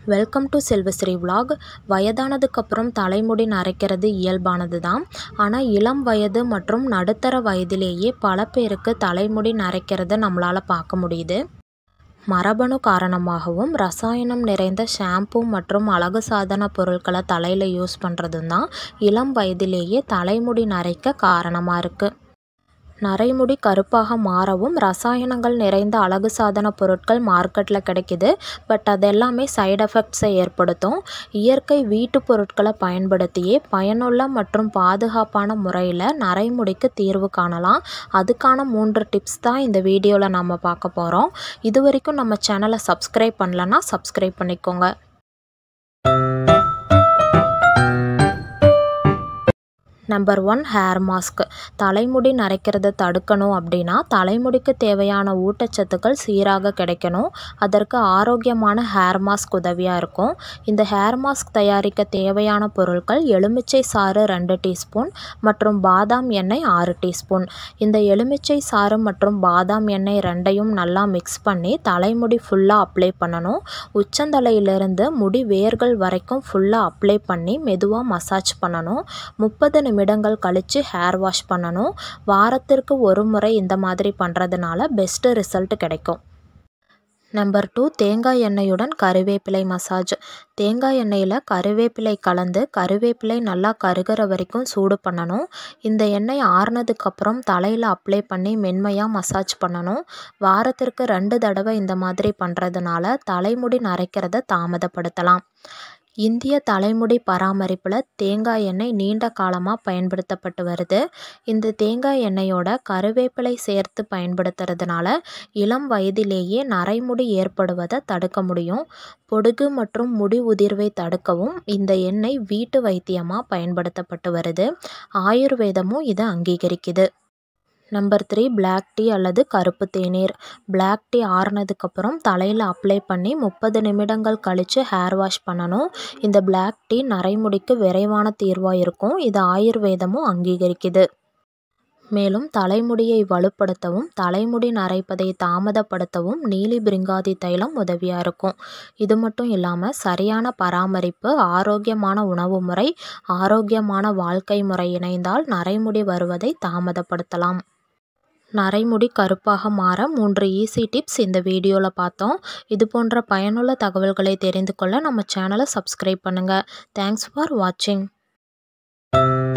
welcome to Selvasri vlog வயதானதுக்கப்புறம் தலைமுடி நரைக்கிறது இயல்பானது தான் ஆனால் இளம் வயது மற்றும் நடுத்தர வயதிலேயே பல பேருக்கு தலைமுடி நரைக்கிறத நம்மளால் பார்க்க முடியுது மரபணு காரணமாகவும் ரசாயனம் நிறைந்த ஷாம்பு மற்றும் அழகு சாதன பொருட்களை தலையில் யூஸ் பண்ணுறதும் தான் இளம் வயதிலேயே தலைமுடி நரைக்க காரணமாக இருக்குது நரைமுடி கருப்பாக மாறவும் ரசாயனங்கள் நிறைந்த அழகு சாதன பொருட்கள் மார்க்கெட்டில் கிடைக்குது பட் அது எல்லாமே சைடு எஃபெக்ட்ஸை ஏற்படுத்தும் இயற்கை வீட்டு பொருட்களை பயன்படுத்தியே பயனுள்ள மற்றும் பாதுகாப்பான முறையில் நரைமுடிக்கு தீர்வு காணலாம் அதுக்கான மூன்று டிப்ஸ் தான் இந்த வீடியோவில் நம்ம பார்க்க போகிறோம் இது வரைக்கும் நம்ம சேனலை சப்ஸ்கிரைப் பண்ணலன்னா சப்ஸ்கிரைப் பண்ணிக்கோங்க நம்பர் ஒன் ஹேர் மாஸ்க் தலைமுடி நரைக்கிறத தடுக்கணும் அப்படின்னா தலைமுடிக்கு தேவையான ஊட்டச்சத்துக்கள் சீராக கிடைக்கணும் அதற்கு ஆரோக்கியமான ஹேர் மாஸ்க் உதவியாக இருக்கும் இந்த ஹேர் மாஸ்க் தயாரிக்க தேவையான பொருட்கள் எலுமிச்சை சாறு ரெண்டு டீஸ்பூன் மற்றும் பாதாம் எண்ணெய் ஆறு டீஸ்பூன் இந்த எலுமிச்சை சாறு மற்றும் பாதாம் எண்ணெய் ரெண்டையும் நல்லா மிக்ஸ் பண்ணி தலைமுடி ஃபுல்லாக அப்ளை பண்ணணும் உச்சந்தலையிலிருந்து முடி வேர்கள் வரைக்கும் ஃபுல்லாக அப்ளை பண்ணி மெதுவாக மசாஜ் பண்ணணும் முப்பது நிமிடங்கள் கழித்து ஹேர் வாஷ் பண்ணணும் வாரத்திற்கு ஒரு முறை இந்த மாதிரி பண்ணுறதுனால பெஸ்ட்டு ரிசல்ட் கிடைக்கும் நம்பர் டூ தேங்காய் எண்ணெயுடன் கருவேப்பிலை மசாஜ் தேங்காய் எண்ணெயில் கருவேப்பிலை கலந்து கருவேப்பிலை நல்லா கருகிற வரைக்கும் சூடு பண்ணணும் இந்த எண்ணெய் ஆறுனதுக்கப்புறம் தலையில் அப்ளை பண்ணி மென்மையாக மசாஜ் பண்ணணும் வாரத்திற்கு ரெண்டு தடவை இந்த மாதிரி பண்ணுறதுனால தலைமுடி நரைக்கிறத தாமதப்படுத்தலாம் இந்திய தலைமுடி பராமரிப்பில் தேங்காய் எண்ணெய் நீண்ட காலமாக பயன்படுத்தப்பட்டு வருது இந்த தேங்காய் எண்ணெயோட கருவேப்பிலை சேர்த்து பயன்படுத்துறதுனால இளம் வயதிலேயே நரைமுடி ஏற்படுவதை தடுக்க முடியும் பொடுகு மற்றும் முடி உதிர்வை தடுக்கவும் இந்த எண்ணெய் வீட்டு வைத்தியமாக பயன்படுத்தப்பட்டு வருது ஆயுர்வேதமும் இதை அங்கீகரிக்குது நம்பர் த்ரீ பிளாக் டீ அல்லது கருப்பு தேநீர் பிளாக் டீ ஆறுனதுக்கப்புறம் தலையில் அப்ளை பண்ணி முப்பது நிமிடங்கள் கழித்து ஹேர் வாஷ் பண்ணணும் இந்த பிளாக் டீ நரைமுடிக்கு விரைவான தீர்வாக இருக்கும் இது ஆயுர்வேதமும் அங்கீகரிக்குது மேலும் தலைமுடியை வலுப்படுத்தவும் தலைமுடி நரைப்பதை தாமதப்படுத்தவும் நீலி பிரிங்காதி தைலம் உதவியாக இருக்கும் இது மட்டும் இல்லாமல் சரியான பராமரிப்பு ஆரோக்கியமான உணவு முறை ஆரோக்கியமான வாழ்க்கை முறை இணைந்தால் நரைமுடி வருவதை தாமதப்படுத்தலாம் நரைமுடி கருப்பாக மாற மூன்று ஈஸி டிப்ஸ் இந்த வீடியோவில் பார்த்தோம் இது போன்ற பயனுள்ள தகவல்களை தெரிந்து கொள்ள நம்ம சேனலை சப்ஸ்கிரைப் பண்ணுங்கள் தேங்க்ஸ் ஃபார் வாட்சிங்